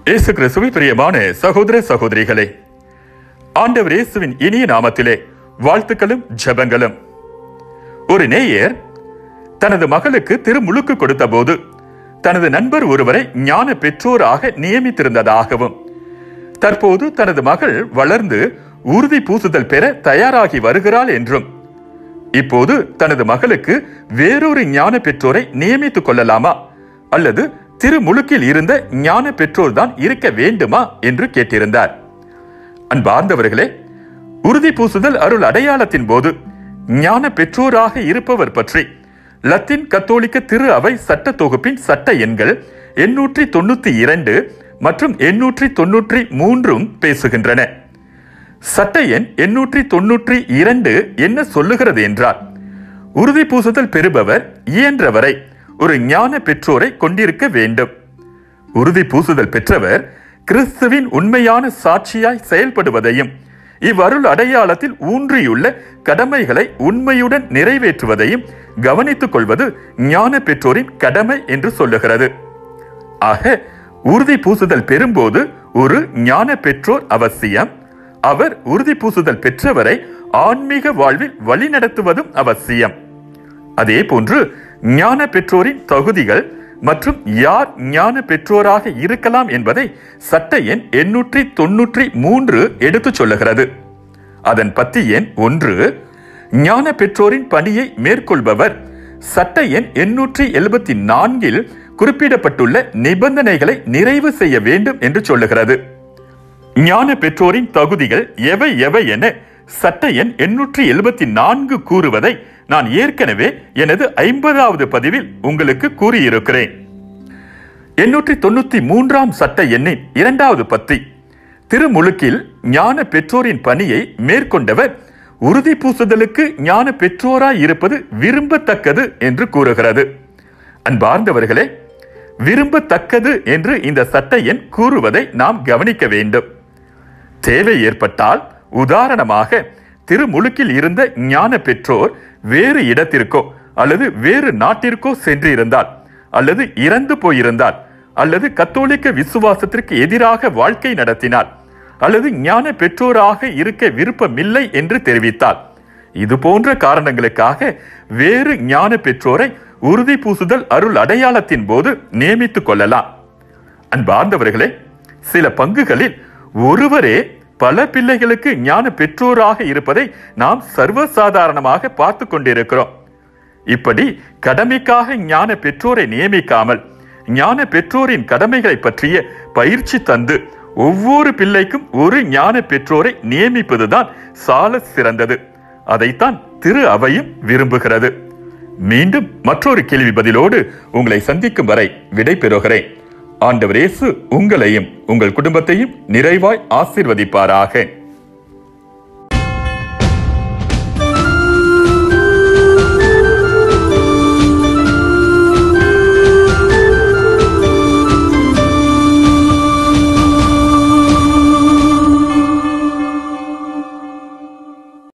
இயேசு கிறிஸ்துவில் பிரியமான சகோதர சகோதரிகளே ஆண்டவர் இயேசுவின் இனிய நாமத்திலே வாழ்த்துக்களும் ஜெபங்களும் ஒரு நேயர் தனது மகளுக்கு திருமுழுக்கு கொடுத்த போது தனது நண்பர் ஒருவரை ஞான பெற்றோராக நியமித்திருந்ததாகவும் தற்போது தனது மகள் வளர்ந்து உறுதி பூசுதல் பெற தயாராகி வருகிறாள் என்றும் இப்போது தனது மகளுக்கு வேறொரு ஞான பெற்றோரை நியமித்துக் கொள்ளலாமா அல்லது திருமுழுக்கில் இருந்த ஞான பெற்றோர் தான் இருக்க வேண்டுமா என்று கேட்டிருந்தார் அன்பார்ந்தவர்களே உறுதி பூசுதல் அருள் அடையாளத்தின் போது ஞான பெற்றோராக இருப்பவர் பற்றி லத்தீன் கத்தோலிக்க திரு அவை சட்ட தொகுப்பின் சட்ட எண்கள் எண்ணூற்றி தொண்ணூத்தி இரண்டு மற்றும் எண்ணூற்றி தொன்னூற்றி மூன்றும் பேசுகின்றன சட்ட எண் எண்ணூற்றி தொன்னூற்றி இரண்டு என்ன சொல்லுகிறது என்றால் உறுதி பூசுதல் பெறுபவர் இயன்றவரை ஒரு ஞான பெற்றோரை கொண்டிருக்க வேண்டும் உறுதி பூசுதல் பெற்றவர் கிறிஸ்துவின் உண்மையான சாட்சியாய் செயல்படுவதையும் இவ்வருள் அடையாளத்தில் ஊன்றியுள்ள கடமைகளை உண்மையுடன் நிறைவேற்றுவதையும் கவனித்துக் கொள்வது ஞான பெற்றோரின் கடமை என்று சொல்லுகிறது ஆக உறுதி பூசுதல் பெறும்போது ஒரு ஞான பெற்றோர் அவசியம் அவர் உறுதி பூசுதல் பெற்றவரை ஆன்மீக வாழ்வில் வழிநடத்துவதும் அவசியம் அதே போன்று ஞான பெற்றோரின் தகுதிகள் மற்றும் யார் ஞான பெற்றோராக இருக்கலாம் என்பதை சட்ட எண் எண்ணூற்றி தொன்னூற்றி மூன்று எடுத்துச் சொல்லுகிறது அதன் பத்தி எண் ஒன்று ஞான பெற்றோரின் பணியை மேற்கொள்பவர் சட்ட எண் எண்ணூற்றி எழுபத்தி நான்கில் குறிப்பிடப்பட்டுள்ள நிபந்தனைகளை நிறைவு செய்ய வேண்டும் என்று சொல்லுகிறது ஞான பெற்றோரின் தகுதிகள் எவை எவை என சட்ட எண் எண்ணூற்றி எழுபத்தி நான்கு கூறுவதை நான் ஏற்கனவே எனது ஐம்பதாவது பதிவில் உங்களுக்கு கூறியிருக்கிறேன் எண்ணூற்றி தொண்ணூத்தி மூன்றாம் சட்ட எண்ணின் இரண்டாவது பத்தி திருமுழுக்கில் ஞான பெற்றோரின் பணியை மேற்கொண்டவர் உறுதி பூசுதலுக்கு ஞான பெற்றோராய் இருப்பது விரும்பத்தக்கது என்று கூறுகிறது அன்பார்ந்தவர்களே விரும்பத்தக்கது என்று இந்த சட்ட எண் கூறுவதை நாம் கவனிக்க வேண்டும் தேவை ஏற்பட்டால் உதாரணமாக திருமுழுக்கில் இருந்த ஞான பெற்றோர் வேறு இடத்திற்கோ அல்லது வேறு நாட்டிற்கோ சென்று இருந்தால் அல்லது இறந்து போயிருந்தால் அல்லது கத்தோலிக்க விசுவாசத்திற்கு எதிராக வாழ்க்கை நடத்தினார் அல்லது ஞான பெற்றோராக இருக்க விருப்பமில்லை என்று தெரிவித்தார் இது போன்ற காரணங்களுக்காக வேறு ஞான பெற்றோரை உறுதி பூசுதல் அருள் அடையாளத்தின் போது நியமித்துக் கொள்ளலாம் அன்பார்ந்தவர்களே சில பங்குகளில் ஒருவரே பல பிள்ளைகளுக்கு ஞான பெற்றோராக இருப்பதை நாம் சர்வசாதாரணமாக பார்த்து கொண்டிருக்கிறோம் இப்படி கடமைக்காக ஞான பெற்றோரை நியமிக்காமல் ஞான பெற்றோரின் கடமைகளை பற்றிய பயிற்சி தந்து ஒவ்வொரு பிள்ளைக்கும் ஒரு ஞான பெற்றோரை நியமிப்பதுதான் சால சிறந்தது அதைத்தான் திரு அவையும் விரும்புகிறது மீண்டும் மற்றொரு கேள்வி பதிலோடு உங்களை சந்திக்கும் வரை விடை பெறுகிறேன் ஆண்டவர் இயேசு உங்களையும் உங்கள் குடும்பத்தையும் நிறைவாய் ஆசீர்வதிப்பாராக